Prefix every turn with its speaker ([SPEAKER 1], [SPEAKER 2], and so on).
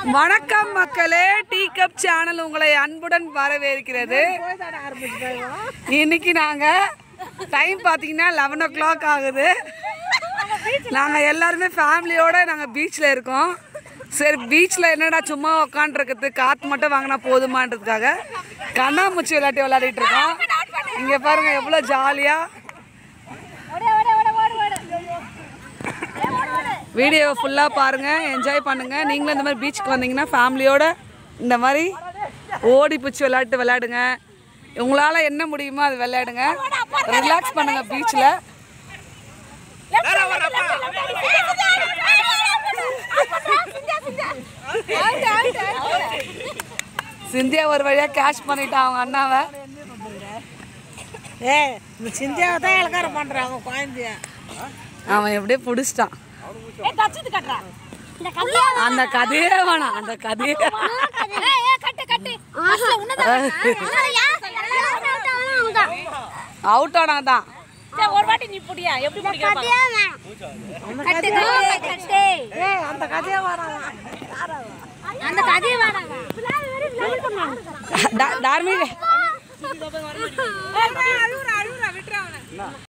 [SPEAKER 1] வணக்கம் மக்களே tea cup channel உங்களை அன்புடன் வரவேற்கிறது இன்னைக்கு நாங்கள் டைம் பார்த்தீங்கன்னா லெவன் ஓ கிளாக் ஆகுது நாங்கள் எல்லாருமே ஃபேமிலியோட நாங்கள் பீச்சில் இருக்கோம் சரி பீச்சில் என்னடா சும்மா உக்காண்டிருக்கிறது காற்று மட்டும் வாங்கினா போதுமான்றதுக்காக கண்ணாமூச்சி விளையாட்டு விளையாடிட்டு இருக்கோம் இங்கே பாருங்க எவ்வளோ ஜாலியாக வீடியோ ஃபுல்லாக பாருங்கள் என்ஜாய் பண்ணுங்கள் நீங்களும் இந்த மாதிரி பீச்சுக்கு வந்தீங்கன்னா ஃபேமிலியோட இந்த மாதிரி ஓடி பிடிச்சி விளையாட்டு விளையாடுங்க உங்களால் என்ன முடியுமோ அது விளையாடுங்க ரிலாக்ஸ் பண்ணுங்கள் பீச்சில் சிந்தியா ஒரு வழியாக கேட்ச் பண்ணிட்டான் அவங்க அண்ணாவை
[SPEAKER 2] ஏ இந்த சிந்தியாவை தான் இலக்காரம் பண்ணுறாங்க குழந்தைய
[SPEAKER 1] அவன் எப்படியே பிடிச்சிட்டான் அந்த கதையே வேணாம் அந்த கதையே அவுட் ஆனா தான்
[SPEAKER 3] ஒரு வாட்டி நீ புடியா எப்படி பிடிக்க
[SPEAKER 2] ஏ அந்த கதையை வராங்க
[SPEAKER 3] அந்த கதையை வேணாங்க
[SPEAKER 1] டார்மி